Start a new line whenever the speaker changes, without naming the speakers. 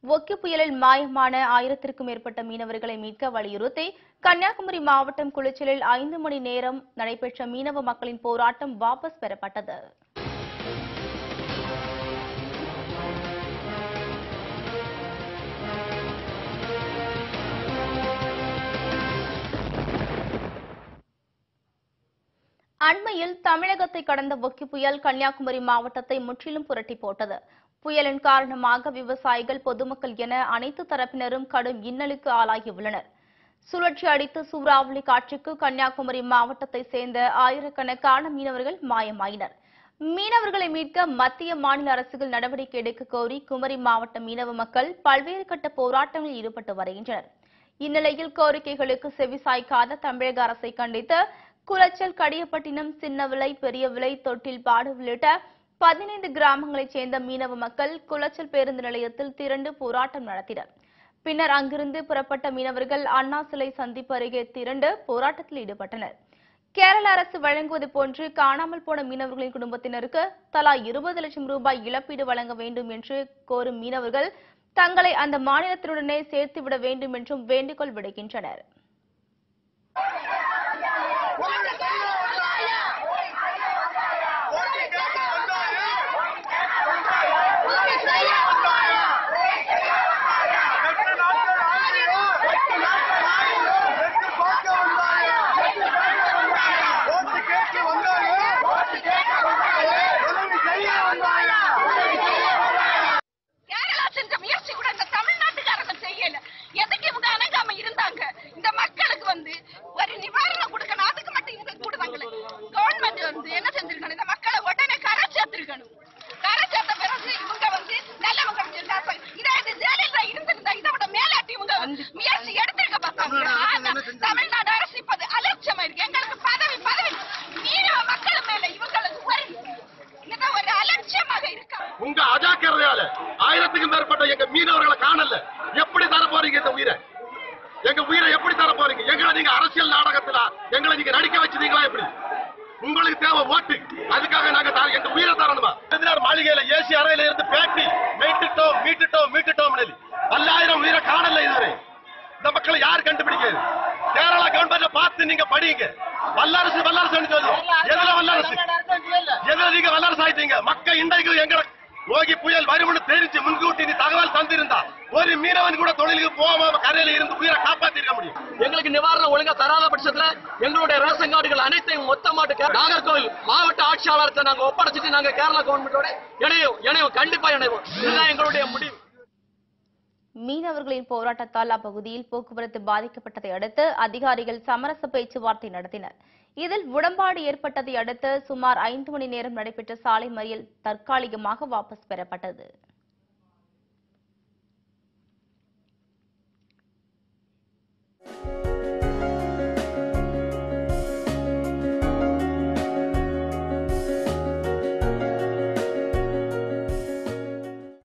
ஒக்கி புயலில் மாயமான ஆயிரத்திற்கும் மேற்பட்ட மீனவர்களை மீட்க வலியுறுத்தி கன்னியாகுமரி மாவட்டம் குளிச்சலில் ஐந்து மணி நேரம் நடைபெற்ற மீனவ மக்களின் போராட்டம் வாபஸ் பெறப்பட்டது அண்மையில் தமிழகத்தை கடந்த ஒக்கி புயல் கன்னியாகுமரி மாவட்டத்தை முற்றிலும் புரட்டி போட்டது புயலின் காரணமாக விவசாயிகள் பொதுமக்கள் என அனைத்து தரப்பினரும் கடும் இன்னலுக்கு ஆளாகியுள்ளனர் சுழற்சி அடித்து சூறாவளி காற்றுக்கு கன்னியாகுமரி மாவட்டத்தை சேர்ந்த ஆயிரக்கணக்கான மீனவர்கள் மாயமாயினர் மீனவர்களை மீட்க மத்திய மாநில அரசுகள் நடவடிக்கை எடுக்க கோரி குமரி மாவட்ட மீனவ மக்கள் பல்வேறு கட்ட போராட்டங்களில் ஈடுபட்டு வருகின்றனர் இந்நிலையில் கோரிக்கைகளுக்கு செவிசாய்க்காத தமிழக அரசை கண்டித்து குளச்சல் கடியப்பட்டினம் சின்னவிலை பெரியவிலை தொட்டில்பாடு உள்ளிட்ட பதினைந்து கிராமங்களைச் சேர்ந்த மீனவ மக்கள் குளச்சல் பேருந்து நிலையத்தில் திரண்டு போராட்டம் நடத்தினர் பின்னர் அங்கிருந்து புறப்பட்ட மீனவர்கள் அண்ணா சிலை சந்திப்பு அருகே திரண்டு போராட்டத்தில் ஈடுபட்டனர் கேரள அரசு வழங்குவது போன்று காணாமல் போன மீனவர்களின் குடும்பத்தினருக்கு தலா இருபது லட்சம் ரூபாய் இழப்பீடு வழங்க வேண்டும் என்று கோரும் மீனவர்கள் தங்களை அந்த மாநிலத்தினுடனே சேர்த்துவிட வேண்டும் என்றும் வேண்டுகோள் விடுக்கின்றனர்
கேரளா செஞ்ச முயற்சி கூட இந்த தமிழ்நாட்டுக்காரங்க செய்யல எதுக்கு இவங்க அணங்காம இருந்தாங்க இந்த மக்களுக்கு வந்து ஒரு நிவாரணம் கொடுக்கணும் அதுக்கு மட்டும் இவங்க கொடுத்தாங்களே கவர்மெண்ட் வந்து என்ன செஞ்சிருக்கணும் இந்த மக்களை உடனே கரை சேர்த்திருக்கணும் கரை சேர்த்த பிறகு இவங்க வந்து நல்லவங்க இருந்தா இதே இது ஜெயலலிதா இருந்திருந்தா இதை விட மேலாட்டி இவங்க முயற்சி எடுத்திருக்க பார்த்தாங்க ஆனா, தமிழ்நாடு அரசு இப்ப அது அலட்சியமா இருக்கு எங்களுக்கு பதவி பதவி மீனவ மக்கள் மேல இவங்களுக்கு ஒரு இது ஒரு அலட்சியமாக இருக்கா
உங்க அஜாக்கிரதையால ஆயிரத்துக்கும் மேற்பட்ட எங்க மீனவர்களை காணல எப்படி தர போறீங்க இந்த உயிரை எங்க உயிரை எப்படி தர போறீங்க எங்களை நீங்க அரசியல் நாடகத்துல எங்களை நீங்க நடிக்க வச்சிருந்தீங்களா எப்படி உங்களுக்கு தேவை ஓட்டு அதுக்காக நாங்க த- எங்க உயிரை தரணுமா எதிரார் மாளிகையில ஏசி அறையில இருந்து பேட்டி மீட்டுட்டோம் மீட்டுட்டோம் மீட்டுட்டோம் பல்லாயிரம் உயிரை காணல இதுவரை இந்த மக்களை யார் கண்டுபிடிக்கிறது கேரளா கவர்மெண்ட்ல பார்த்து நீங்க படிங்க வல்லரசு வல்லரசு சொல்லு எதுல வல்லரசு எதுல நீங்க வல்லரசு ஆயிட்டீங்க மக்கள் இன்றைக்கு எங்களை நோக்கி புயல் வரும்னு தெரிஞ்சு முன்கூட்டி நீ தகவல் தந்திருந்தா ஒரு மீனவன் கூட தொழிலுக்கு போகாம கரையில இருந்து உயிரை காப்பாத்திருக்க முடியும்
எங்களுக்கு நிவாரணம் ஒழுங்கா தராத பட்சத்துல எங்களுடைய ரேஷன் கார்டுகள் அனைத்தையும் மொத்தமாட்டு கே- நாகர்கோவில் மாவட்ட ஆட்சியாளர்கிட்ட நாங்க ஒப்படைச்சிட்டு நாங்க கேரளா கவர்மெண்டோட இணையும் இணையும் கண்டிப்பா இணைவோம் இதுதான் எங்களுடைய முடிவு
மீனவர்களின் போராட்டத்தால் அப்பகுதியில் போக்குவரத்து பாதிக்கப்பட்டதை அடுத்து அதிகாரிகள் சமரச பேச்சுவார்த்தை நடத்தினர் இதில் உடன்பாடு ஏற்பட்டதை அடுத்து சுமார் ஐந்து மணி நேரம் நடைபெற்ற சாலை மறியல் தற்காலிகமாக வாபஸ் பெறப்பட்டது